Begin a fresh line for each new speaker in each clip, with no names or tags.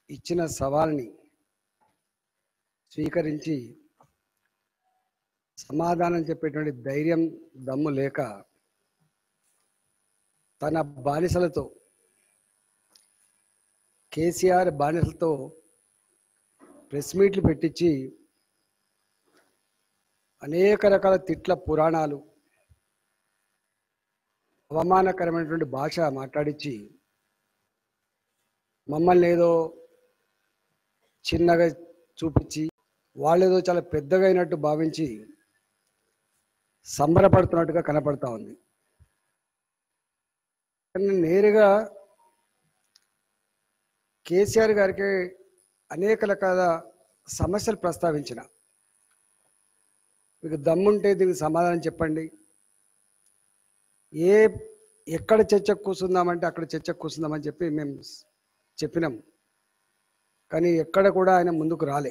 ఇచ్చిన సవాల్ని స్వీకరించి సమాధానం చెప్పేటువంటి ధైర్యం దమ్ము లేక తన బానిసలతో కేసీఆర్ బానిసలతో ప్రెస్ మీట్లు పెట్టించి అనేక రకాల తిట్ల పురాణాలు అవమానకరమైనటువంటి భాష మాట్లాడించి మమ్మల్ని ఏదో చిన్నగా చూపించి వాళ్ళేదో చాలా పెద్దగా అయినట్టు భావించి సంబరపడుతున్నట్టుగా కనపడతా ఉంది కానీ నేరుగా కేసీఆర్ గారికి అనేక రకాల సమస్యలు ప్రస్తావించిన మీకు దమ్ముంటే దీనికి సమాధానం చెప్పండి ఏ ఎక్కడ చర్చకు కూర్చుందామంటే అక్కడ చర్చకు కూర్చుందామని చెప్పి మేము చెప్పినాం కానీ ఎక్కడ కూడా ఆయన ముందుకు రాలే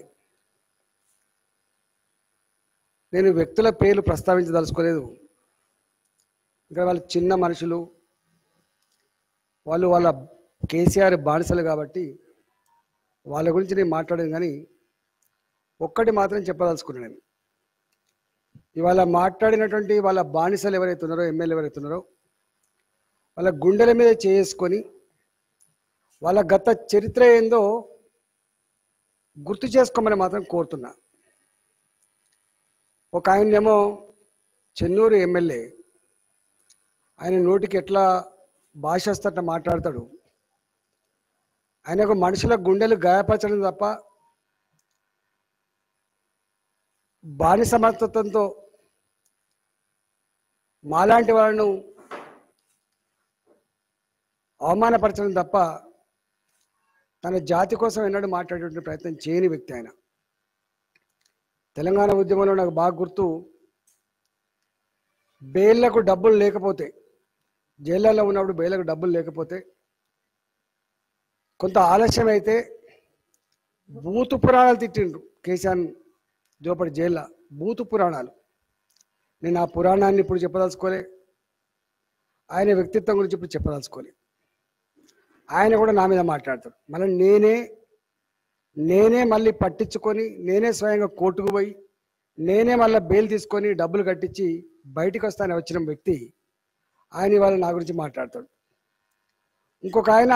నేను వ్యక్తుల పేర్లు ప్రస్తావించదలుచుకోలేదు ఇంకా వాళ్ళు చిన్న మనుషులు వాళ్ళు వాళ్ళ కేసీఆర్ బానిసలు కాబట్టి వాళ్ళ గురించి నేను మాట్లాడాను కానీ ఒక్కటి మాత్రం చెప్పదలుచుకున్నాను నేను ఇవాళ మాట్లాడినటువంటి వాళ్ళ బానిసలు ఎవరైతే ఉన్నారో ఎమ్మెల్యే ఎవరైతే ఉన్నారో వాళ్ళ గుండెల మీద చేసుకొని వాళ్ళ గత చరిత్ర ఏందో గుర్తు చేసుకోమని మాత్రం కోరుతున్నా ఒక ఆయనేమో చెన్నూరు ఎమ్మెల్యే ఆయన నోటికి ఎట్లా భాష వస్తట మాట్లాడతాడు ఆయన ఒక మనుషుల గుండెలు గాయపరచడం తప్ప బానిస మనస్తత్వంతో మాలాంటి వాళ్ళను అవమానపరచడం తప్ప తన జాతి కోసం ఎన్నడూ మాట్లాడేటువంటి ప్రయత్నం చేయని వ్యక్తి ఆయన తెలంగాణ ఉద్యమంలో నాకు బాగా గుర్తు బెయిళ్లకు డబ్బులు లేకపోతే జైళ్ళల్లో ఉన్నప్పుడు బెయిళ్లకు డబ్బులు లేకపోతే కొంత ఆలస్యం అయితే బూతు పురాణాలు తిట్టిండ్రు కేసీఆర్ జోపడి జైల్లో బూతు పురాణాలు నేను ఆ పురాణాన్ని ఇప్పుడు చెప్పదలుచుకోలే ఆయన వ్యక్తిత్వం గురించి ఇప్పుడు చెప్పదలుచుకోలే ఆయన కూడా నా మీద మాట్లాడతాడు మళ్ళీ నేనే నేనే మళ్ళీ పట్టించుకొని నేనే స్వయంగా కోర్టుకు పోయి నేనే మళ్ళీ బెయిల్ తీసుకొని డబ్బులు కట్టించి బయటికి వస్తానని వచ్చిన వ్యక్తి ఆయన ఇవాళ నా గురించి మాట్లాడతాడు ఇంకొక ఆయన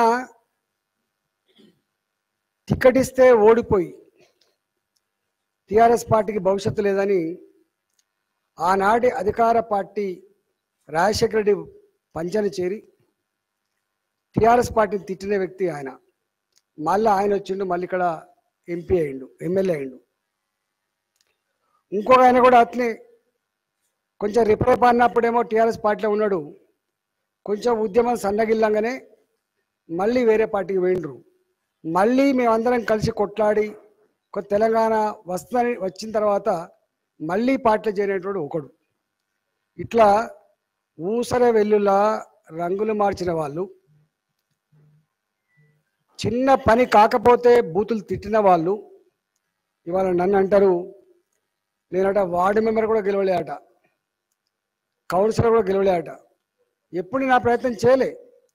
టికెట్ ఇస్తే ఓడిపోయి టిఆర్ఎస్ పార్టీకి భవిష్యత్తు లేదని ఆనాటి అధికార పార్టీ రాజశేఖర రెడ్డి పంచని చేరి టిఆర్ఎస్ పార్టీని తిట్టిన వ్యక్తి ఆయన మళ్ళీ ఆయన వచ్చిండు మళ్ళీ ఇక్కడ ఎంపీ అయిండు ఎమ్మెల్యే అయిండు ఇంకొక ఆయన కూడా అట్లే కొంచెం రిపరేప్ అన్నప్పుడేమో టీఆర్ఎస్ పార్టీలో ఉన్నాడు కొంచెం ఉద్యమం సన్నగిల్లంగానే మళ్ళీ వేరే పార్టీకి పోయిండ్రు మళ్ళీ మేమందరం కలిసి కొట్లాడి కొత్త తెలంగాణ వస్తుందని వచ్చిన తర్వాత మళ్ళీ పార్టీలో చేరినటువంటి ఒకడు ఇట్లా ఊసర వెల్లులా రంగులు మార్చిన వాళ్ళు చిన్న పని కాకపోతే బూతులు తిట్టిన వాళ్ళు ఇవాళ నన్ను అంటారు నేనట వార్డు మెంబర్ కూడా గెలవలే అట కౌన్సిలర్ కూడా గెలవలే అట ఎప్పుడు నా ప్రయత్నం చేయలే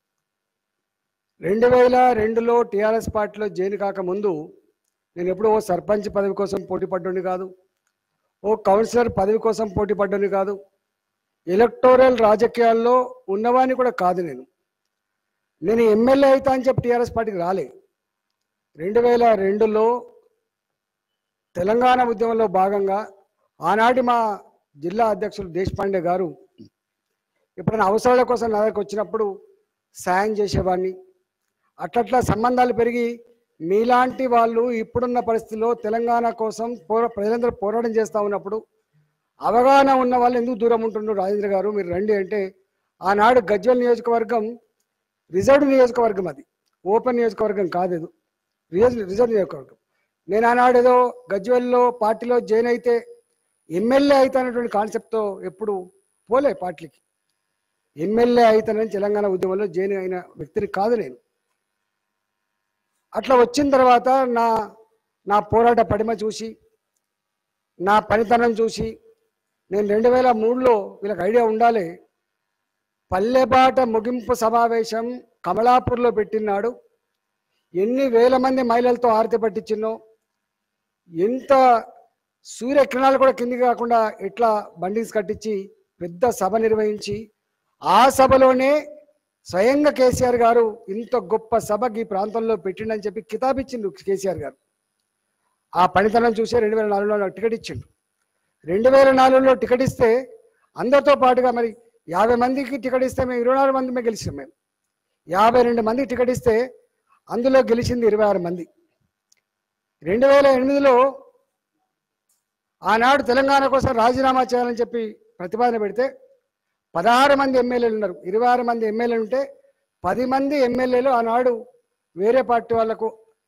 రెండు వేల రెండులో టీఆర్ఎస్ పార్టీలో జైలు కాకముందు నేను ఎప్పుడో ఓ సర్పంచ్ పదవి కోసం పోటీ పడ్డోని కాదు ఓ కౌన్సిలర్ పదవి కోసం పోటీ పడ్డోని కాదు ఎలక్టోరల్ రాజకీయాల్లో ఉన్నవాడిని కూడా కాదు నేను నేను ఎమ్మెల్యే అవుతా అని చెప్పి టీఆర్ఎస్ పార్టీకి రాలే రెండు వేల రెండులో తెలంగాణ ఉద్యమంలో భాగంగా ఆనాటి మా జిల్లా అధ్యక్షులు దేశపాండే గారు ఎప్పుడైనా అవసరాల కోసం నా దగ్గరకు వచ్చినప్పుడు సాయం చేసేవాడిని అట్లట్లా సంబంధాలు పెరిగి మీలాంటి వాళ్ళు ఇప్పుడున్న పరిస్థితుల్లో తెలంగాణ కోసం పోరా ప్రజలందరూ పోరాటం చేస్తూ ఉన్నప్పుడు అవగాహన ఉన్న వాళ్ళు ఎందుకు దూరం ఉంటున్నారు రాజేంద్ర గారు మీరు రండి అంటే ఆనాడు గజ్వల్ నియోజకవర్గం రిజర్వ్డ్ నియోజకవర్గం అది ఓపెన్ నియోజకవర్గం కాదు ఇది రిజర్వ్ రిజర్వ్ నియోజకవర్గం నేను ఆనాడు ఏదో గజ్వెల్లో పార్టీలో జాయిన్ అయితే ఎమ్మెల్యే అవుతానటువంటి కాన్సెప్ట్తో ఎప్పుడు పోలే పార్టీకి ఎమ్మెల్యే అవుతానని తెలంగాణ ఉద్యమంలో జాయిన్ అయిన వ్యక్తిని కాదు నేను అట్లా వచ్చిన తర్వాత నా నా పోరాట పడిమ చూసి నా పనితనం చూసి నేను రెండు వేల మూడులో వీళ్ళకి ఐడియా ఉండాలి పల్లెబాట ముగింపు సమావేశం కమలాపూర్లో పెట్టినాడు ఎన్ని వేల మంది మహిళలతో ఆరతి పట్టించినో ఎంత సూర్యకిరణాలు కూడా కిందికి కాకుండా ఎట్లా బండిస్ కట్టించి పెద్ద సభ నిర్వహించి ఆ సభలోనే స్వయంగా కేసీఆర్ గారు ఇంత గొప్ప సభకి ఈ ప్రాంతంలో పెట్టిండని చెప్పి కితాబిచ్చిండు కేసీఆర్ గారు ఆ పనితనం చూసి రెండు వేల నాలుగులో నాకు టికెట్ ఇచ్చిండు రెండు వేల నాలుగులో టికెట్ ఇస్తే అందరితో పాటుగా మరి యాభై మందికి టికెట్ ఇస్తే మేము ఇరవై నాలుగు మంది గెలిచాం మేము యాభై రెండు మందికి టికెట్ ఇస్తే అందులో గెలిచింది ఇరవై ఆరు మంది రెండు వేల ఎనిమిదిలో ఆనాడు తెలంగాణ కోసం రాజీనామా చేయాలని చెప్పి ప్రతిపాదన పెడితే పదహారు మంది ఎమ్మెల్యేలు ఉన్నారు ఇరవై ఆరు మంది ఎమ్మెల్యేలు ఉంటే పది మంది ఎమ్మెల్యేలు ఆనాడు వేరే పార్టీ వాళ్లకు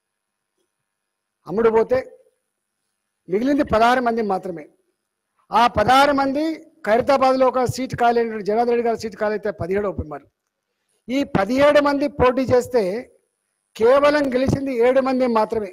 అమ్ముడు పోతే మిగిలింది పదహారు మంది మాత్రమే ఆ పదహారు మంది ఖైరతాబాద్లో ఒక సీట్ ఖాళీ అయిన జనార్దన్ రెడ్డి గారి సీట్ ఖాళీ అయితే పదిహేడు ఒప్పున్నారు ఈ పదిహేడు మంది పోటీ చేస్తే కేవలం గెలిచింది ఏడు మంది మాత్రమే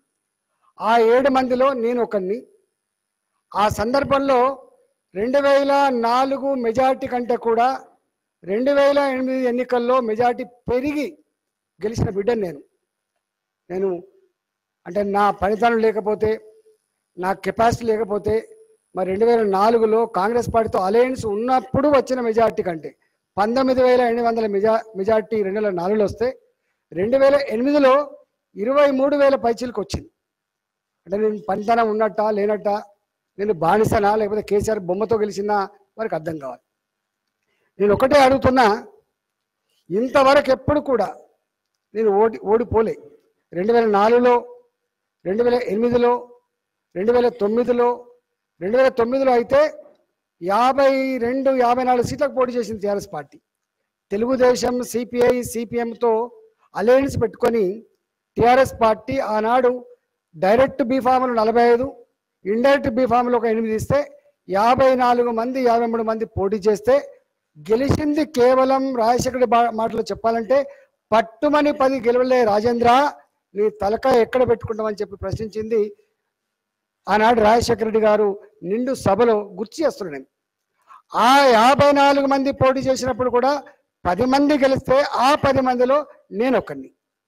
ఆ ఏడు మందిలో నేను ఒకరిని ఆ సందర్భంలో రెండు వేల నాలుగు మెజార్టీ కంటే కూడా రెండు వేల ఎనిమిది ఎన్నికల్లో మెజార్టీ పెరిగి గెలిచిన బిడ్డను నేను నేను అంటే నా పనితనం లేకపోతే నా కెపాసిటీ లేకపోతే మరి రెండు వేల నాలుగులో కాంగ్రెస్ పార్టీతో అలయన్స్ ఉన్నప్పుడు వచ్చిన మెజార్టీ కంటే పంతొమ్మిది వేల ఎనిమిది వందల మెజా మెజార్టీ రెండు వేల నాలుగులో వస్తే రెండు వేల ఎనిమిదిలో ఇరవై మూడు వేల పైచీలకు వచ్చింది అంటే నేను పనితనం ఉన్నట్టా లేనట్టా నేను బానిసనా లేకపోతే కేసీఆర్ బొమ్మతో గెలిచినా వారికి అర్థం కావాలి నేను ఒకటే అడుగుతున్నా ఇంతవరకు ఎప్పుడు కూడా నేను ఓడి ఓడిపోలే రెండు వేల నాలుగులో రెండు వేల ఎనిమిదిలో రెండు వేల తొమ్మిదిలో రెండు వేల తొమ్మిదిలో అయితే యాభై రెండు యాభై నాలుగు సీట్లకు పోటీ చేసింది టీఆర్ఎస్ పార్టీ తెలుగుదేశం సిపిఐ సిపిఎంతో అలయన్స్ పెట్టుకొని టీఆర్ఎస్ పార్టీ ఆనాడు డైరెక్ట్ బీఫామ్లు నలభై ఐదు ఇండైరెక్ట్ బీఫామ్లు ఒక ఎనిమిది ఇస్తే యాభై నాలుగు మంది యాభై మూడు మంది పోటీ చేస్తే గెలిచింది కేవలం రాజశేఖర బా- మాటలో చెప్పాలంటే పట్టుమని పది గెలవలే రాజేంద్ర నీ తలకాయ ఎక్కడ పెట్టుకుంటామని చెప్పి ప్రశ్నించింది ఆనాడు రాజశేఖర రెడ్డి గారు నిండు సభలో గుర్తు చేస్తున్నాను నేను ఆ యాభై నాలుగు మంది పోటీ చేసినప్పుడు కూడా పది మంది గెలిస్తే ఆ పది మందిలో నేను ఒక్కడిని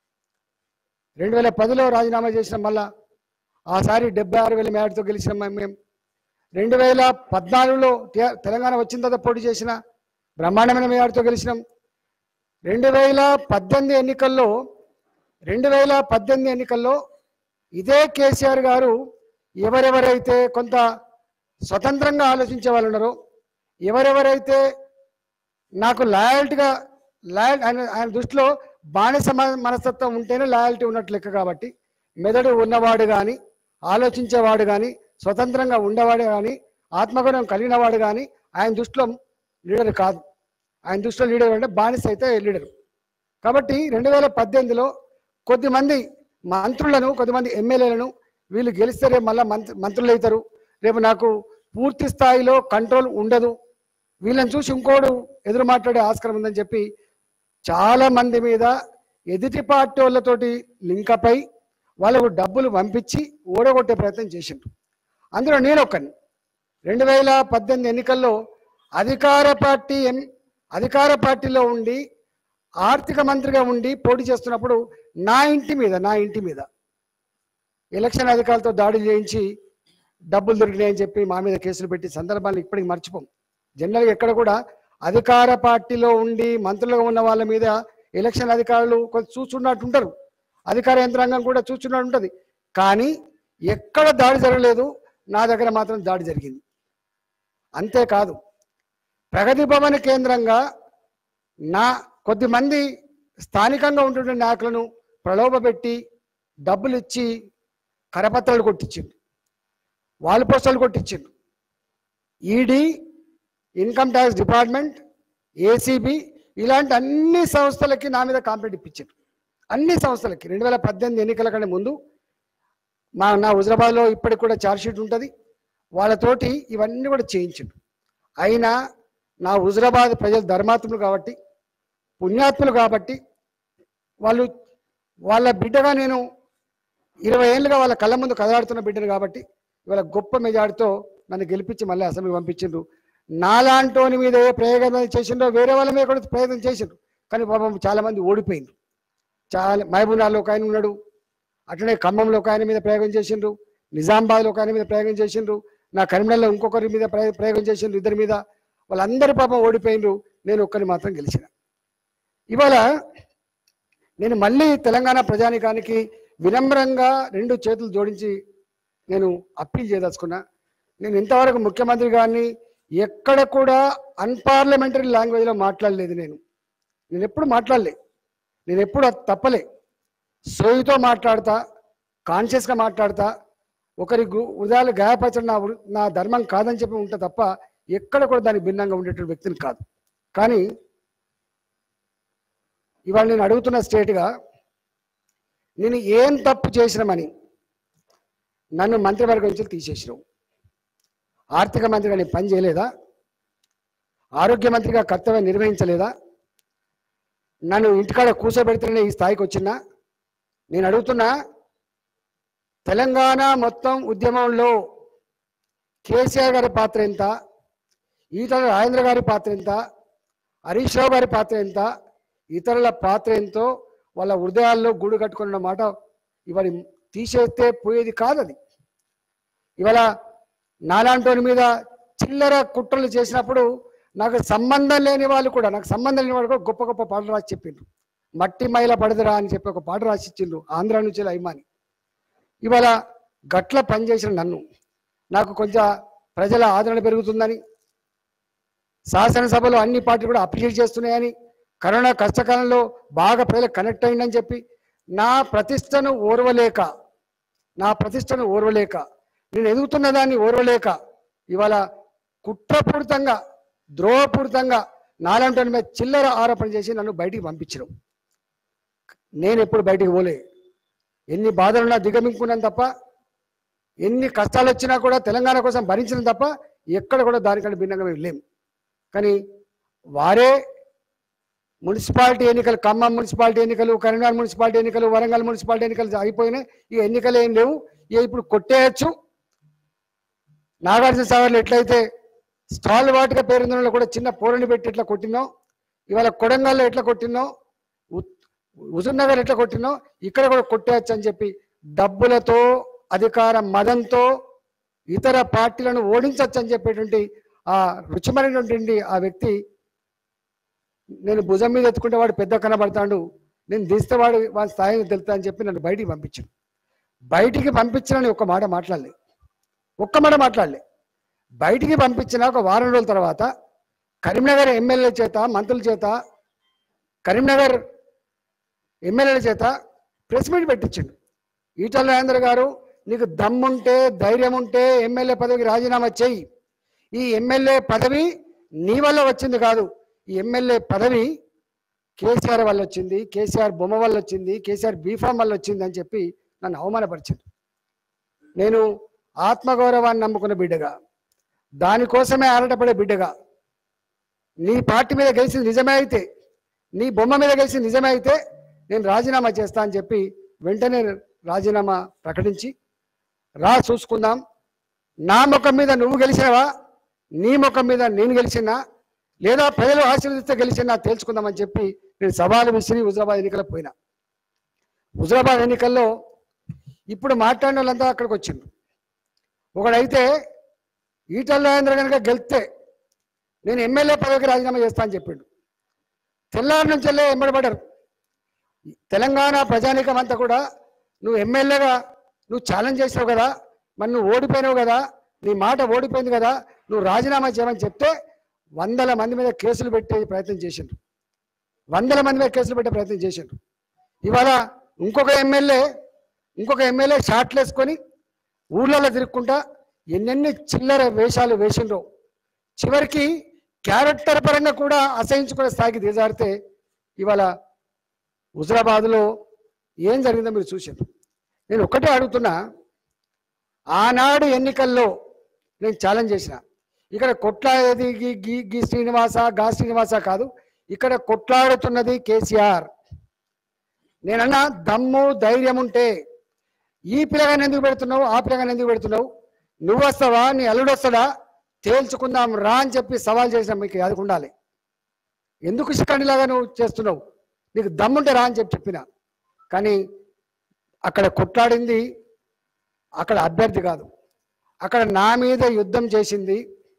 రెండు వేల పదిలో రాజీనామా చేసిన మళ్ళా ఆసారి డెబ్బై ఆరు వేల మేడతో గెలిచిన మేము రెండు వేల పద్నాలుగులో తే- తెలంగాణ వచ్చిన తర్వాత పోటీ చేసిన బ్రహ్మాండమైన మేడతో గెలిచినాం రెండు వేల పద్దెనిమిది ఎన్నికల్లో రెండు వేల పద్దెనిమిది ఎన్నికల్లో ఇదే కేసీఆర్ గారు ఎవరెవరైతే కొంత స్వతంత్రంగా ఆలోచించే వాళ్ళు ఉన్నారో ఎవరెవరైతే నాకు లాయల్టీగా లాయల్ ఆయన ఆయన దృష్టిలో బానిస మ- మనస్తత్వం ఉంటేనే లాయల్టీ ఉన్నట్లు లెక్క కాబట్టి మెదడు ఉన్నవాడు కానీ ఆలోచించేవాడు కానీ స్వతంత్రంగా ఉండేవాడు కానీ ఆత్మగౌరవం కలిగిన వాడు కానీ ఆయన దృష్టిలో లీడర్ కాదు ఆయన దృష్టిలో లీడర్ అంటే బానిస అయితే లీడర్ కాబట్టి రెండు వేల పద్దెనిమిదిలో కొద్దిమంది మంత్రులను కొద్దిమంది ఎమ్మెల్యేలను వీళ్ళు గెలిస్తే రేపు మళ్ళీ మంత్రి మంత్రులు అవుతారు రేపు నాకు పూర్తి స్థాయిలో కంట్రోల్ ఉండదు వీళ్ళని చూసి ఇంకోడు ఎదురు మాట్లాడే ఆస్కారం ఉందని చెప్పి చాలా మంది మీద ఎదుటి పార్టీ వాళ్ళతోటి లింకప్ అయి వాళ్ళకు డబ్బులు పంపించి ఓడగొట్టే ప్రయత్నం చేసిండ్రు అందులో నేను ఒక్కని రెండు వేల పద్దెనిమిది ఎన్నికల్లో అధికార పార్టీ ఎం అధికార పార్టీలో ఉండి ఆర్థిక మంత్రిగా ఉండి పోటీ చేస్తున్నప్పుడు నా ఇంటి మీద నా ఇంటి మీద ఎలక్షన్ అధికారులతో దాడులు చేయించి డబ్బులు దొరికినాయని చెప్పి మా మీద కేసులు పెట్టి సందర్భాన్ని ఇప్పటికి మర్చిపోం జనరల్గా ఎక్కడ కూడా అధికార పార్టీలో ఉండి మంత్రులుగా ఉన్న వాళ్ళ మీద ఎలక్షన్ అధికారులు కొంచెం చూస్తున్నట్టు ఉంటారు అధికార యంత్రాంగం కూడా చూస్తున్నట్టు ఉంటుంది కానీ ఎక్కడ దాడి జరగలేదు నా దగ్గర మాత్రం దాడి జరిగింది అంతేకాదు ప్రగతి భవన్ కేంద్రంగా నా కొద్దిమంది స్థానికంగా ఉంటున్న నాయకులను ప్రలోభపెట్టి డబ్బులు ఇచ్చి కరపత్రాలు కొట్టించిండు వాల్ పోస్టర్లు కొట్టించిండు ED income tax department ACB ఇలాంటి అన్ని సంస్థలకి నా మీద కాంప్లైంట్ ఇప్పించారు అన్ని సంస్థలకి రెండు వేల పద్దెనిమిది ఎన్నికల కంటే ముందు మా నా హుజరాబాద్లో ఇప్పటికి కూడా ఛార్జ్షీట్ ఉంటుంది వాళ్ళతోటి ఇవన్నీ కూడా చేయించిండు అయినా నా హుజరాబాద్ ప్రజలు ధర్మాత్ములు కాబట్టి పుణ్యాత్ములు కాబట్టి వాళ్ళు వాళ్ళ బిడ్డగా నేను ఇరవై ఏళ్ళుగా వాళ్ళ కళ్ళ ముందు కదలాడుతున్న బిడ్డను కాబట్టి ఇవాళ గొప్ప మెజార్టీతో నన్ను గెలిపించి మళ్ళీ అసెంబ్లీ పంపించిండ్రు నాలాంటోని మీద ఏ ప్రయోగం చేసిండ్రో వేరే వాళ్ళ మీద కూడా ప్రయత్నం చేసిండ్రు కానీ పాపం చాలా మంది ఓడిపోయిండ్రు చాలా మహబూబ్నగర్లో ఒక ఆయన ఉన్నాడు అట్లనే ఖమ్మంలో ఒక ఆయన మీద ప్రయోగం చేసిండ్రు నిజామాబాద్లో ఒక ఆయన మీద ప్రయోగం చేసిండ్రు నా కరీంనగర్లో ఇంకొకరి మీద ప్రయ- ప్రయోగం చేసిండ్రు ఇద్దరి మీద వాళ్ళందరి పాపం ఓడిపోయినరు నేను ఒక్కరిని మాత్రం గెలిచిన ఇవాళ నేను మళ్ళీ తెలంగాణ ప్రజానికానికి వినమ్రంగా రెండు చేతులు జోడించి నేను అప్పీల్ చేయదలుచుకున్నా నేను ఇంతవరకు ముఖ్యమంత్రి గారిని ఎక్కడ కూడా అన్పార్లమెంటరీ లాంగ్వేజ్లో మాట్లాడలేదు నేను నేను ఎప్పుడు మాట్లాడలే నేను ఎప్పుడు అది తప్పలే సోయితో మాట్లాడతా కాన్షియస్గా మాట్లాడతా ఒకరి గు- హృదయాలు గాయపరచడం నా వృ- నా ధర్మం కాదని చెప్పి ఉంటా తప్ప ఎక్కడ కూడా దానికి భిన్నంగా ఉండేటువంటి వ్యక్తిని కాదు కానీ ఇవాళ నేను అడుగుతున్న స్టేట్గా నేను ఏం తప్పు చేసినామని నన్ను మంత్రివర్గం నుంచి తీసేసినావు ఆర్థిక మంత్రిగా నేను పని చేయలేదా ఆరోగ్య మంత్రిగా కర్తవ్యం నిర్వహించలేదా నన్ను ఇంటికాడ కూర్చోబెడితేనే ఈ స్థాయికి వచ్చినా నేను అడుగుతున్నా తెలంగాణ మొత్తం ఉద్యమంలో కేసీఆర్ గారి పాత్ర ఎంత ఈటల రాజేంద్ర గారి పాత్ర ఎంత హరీష్ రావు గారి పాత్ర ఎంత ఇతరుల పాత్ర ఎంతో వాళ్ళ హృదయాల్లో గూడు కట్టుకున్న మాట ఇవాళ తీసేస్తే పోయేది కాదు అది ఇవాళ నాలాంటి మీద చిల్లర కుట్రలు చేసినప్పుడు నాకు సంబంధం లేని వాళ్ళు కూడా నాకు సంబంధం లేని వాళ్ళు కూడా గొప్ప గొప్ప పాటలు రాసి చెప్పిండ్రు మట్టి మైల పడదురా అని చెప్పి ఒక పాట రాసి ఇచ్చిండ్రు ఆంధ్ర నుంచి అభిమాని ఇవాళ గట్ల పనిచేసిన నన్ను నాకు కొంచెం ప్రజల ఆదరణ పెరుగుతుందని శాసనసభలో అన్ని పార్టీలు కూడా అప్రిషియేట్ చేస్తున్నాయని కరోనా కష్టకాలంలో బాగా ప్రజలకు కనెక్ట్ అయిందని చెప్పి నా ప్రతిష్టను ఓర్వలేక నా ప్రతిష్టను ఓర్వలేక నేను ఎదుగుతున్న దాన్ని ఓర్వలేక ఇవాళ కుట్రపూరితంగా ద్రోహపూరితంగా నాలంటి మీద చిల్లర ఆరోపణ చేసి నన్ను బయటికి పంపించడం నేను ఎప్పుడు బయటికి పోలే ఎన్ని బాధలున్నా దిగమింగుకున్నాను తప్ప ఎన్ని కష్టాలు వచ్చినా కూడా తెలంగాణ కోసం భరించిన తప్ప ఎక్కడ కూడా దానికంటే భిన్నంగా మేము లేము కానీ వారే మున్సిపాలిటీ ఎన్నికలు ఖమ్మం మున్సిపాలిటీ ఎన్నికలు కరీంనగర్ మున్సిపాలిటీ ఎన్నికలు వరంగల్ మున్సిపాలిటీ ఎన్నికలు అయిపోయినాయి ఈ ఎన్నికలు ఏం లేవు ఇక ఇప్పుడు కొట్టేయచ్చు నాగార్జున సాగర్లో ఎట్లయితే స్టాల్ వాటిగా పేరుందో కూడా చిన్న పోరని పెట్టి ఎట్లా కొట్టినో ఇవాళ కొడంగల్లో ఎట్లా కొట్టినో హుజూర్నగర్ ఎట్లా కొట్టినో ఇక్కడ కూడా కొట్టేయచ్చు అని చెప్పి డబ్బులతో అధికార మదంతో ఇతర పార్టీలను ఓడించవచ్చు అని చెప్పేటువంటి ఆ రుచిమైనటువంటి ఆ వ్యక్తి నేను భుజం మీద ఎత్తుకుంటే వాడు పెద్ద కనబడతాడు నేను తీస్తే వాడు వాడి స్థాయిని తెలుతా అని చెప్పి నన్ను బయటికి పంపించాను బయటికి పంపించనని ఒక మాట మాట్లాడలే ఒక్క మాట మాట్లాడలే బయటికి పంపించిన ఒక వారం రోజుల తర్వాత కరీంనగర్ ఎమ్మెల్యే చేత మంత్రుల చేత కరీంనగర్ ఎమ్మెల్యేల చేత ప్రెస్ మీట్ పెట్టించిండు ఈటల రాజేంద్ర గారు నీకు దమ్ముంటే ధైర్యం ఉంటే ఎమ్మెల్యే పదవికి రాజీనామా చేయి ఈ ఎమ్మెల్యే పదవి నీ వల్ల వచ్చింది కాదు ఈ ఎమ్మెల్యే పదవి కేసీఆర్ వల్ల వచ్చింది కేసీఆర్ బొమ్మ వల్ల వచ్చింది కేసీఆర్ బీఫామ్ వల్ల వచ్చింది అని చెప్పి నన్ను అవమానపరిచింది నేను ఆత్మగౌరవాన్ని నమ్ముకున్న బిడ్డగా దానికోసమే ఆరాటపడే బిడ్డగా నీ పార్టీ మీద గెలిచింది నిజమే అయితే నీ బొమ్మ మీద గెలిచింది నిజమే అయితే నేను రాజీనామా చేస్తా అని చెప్పి వెంటనే రాజీనామా ప్రకటించి రా చూసుకుందాం నా ముఖం మీద నువ్వు గెలిచినవా నీ ముఖం మీద నేను గెలిచినా లేదా ప్రజలు ఆశీర్వదిస్తే గెలిచినా తేల్చుకుందామని చెప్పి నేను సవాలు విసిరి హుజరాబాద్ ఎన్నికలకు పోయినా హుజరాబాద్ ఎన్నికల్లో ఇప్పుడు మాట్లాడిన వాళ్ళంతా అక్కడికి వచ్చిండ్రు ఒకడైతే ఈటల రాజేంద్ర కనుక గెలిస్తే నేను ఎమ్మెల్యే పదవికి రాజీనామా చేస్తా అని చెప్పిండు తెల్లారి నుంచి వెళ్ళే ఎంబడబడ్డారు తెలంగాణ ప్రజానీకం అంతా కూడా నువ్వు ఎమ్మెల్యేగా నువ్వు ఛాలెంజ్ చేసావు కదా మరి నువ్వు ఓడిపోయినావు కదా నీ మాట ఓడిపోయింది కదా నువ్వు రాజీనామా చేయమని చెప్తే వందల మంది మీద కేసులు పెట్టే ప్రయత్నం చేసిండ్రు వందల మంది మీద కేసులు పెట్టే ప్రయత్నం చేసిండ్రు ఇవాళ ఇంకొక ఎమ్మెల్యే ఇంకొక ఎమ్మెల్యే షాట్లు వేసుకొని ఊర్లలో తిరుక్కుంటా ఎన్నెన్ని చిల్లర వేషాలు వేసిండ్రో చివరికి క్యారెక్టర్ పరంగా కూడా అసహించుకునే స్థాయికి దిగజారితే ఇవాళ హుజరాబాద్లో ఏం జరిగిందో మీరు చూశారు నేను ఒక్కటే అడుగుతున్నా ఆనాడు ఎన్నికల్లో నేను ఛాలెంజ్ చేసిన ఇక్కడ కొట్లాడేది గీ గీ గీ శ్రీనివాస గా శ్రీనివాస కాదు ఇక్కడ కొట్లాడుతున్నది కేసీఆర్ నేనన్నా దమ్ము ధైర్యం ఉంటే ఈ పిల్లగాని ఎందుకు పెడుతున్నావు ఆ పిల్లగాని ఎందుకు పెడుతున్నావు నువ్వు వస్తావా నీ అల్లుడు వస్తాడా తేల్చుకుందాం రా అని చెప్పి సవాల్ చేసిన మీకు అది ఉండాలి ఎందుకు శిఖండిలాగా నువ్వు చేస్తున్నావు నీకు దమ్ముంటే రా అని చెప్పి చెప్పిన కానీ అక్కడ కొట్లాడింది అక్కడ అభ్యర్థి కాదు అక్కడ నా మీద యుద్ధం చేసింది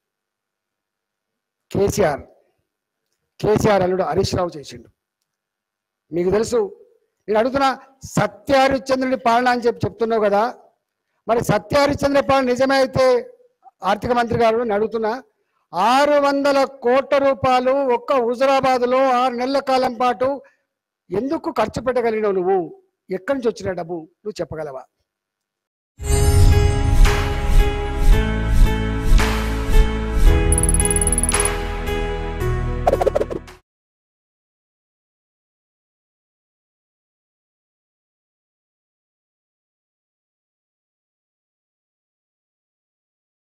కేసీఆర్ కేసీఆర్ అల్లుడు హరీష్ రావు చేసిండు మీకు తెలుసు నేను అడుగుతున్నా సత్యహరిశ్చంద్రుడి పాలన అని చెప్పి చెప్తున్నావు కదా మరి సత్యహరిశ్చంద్ర పాలన నిజమే అయితే ఆర్థిక మంత్రి గారు నేను అడుగుతున్నా ఆరు వందల కోట్ల రూపాయలు ఒక్క హుజరాబాద్లో ఆరు నెలల కాలం పాటు ఎందుకు ఖర్చు పెట్టగలిగినావు నువ్వు ఎక్కడి నుంచి వచ్చిన డబ్బు నువ్వు చెప్పగలవా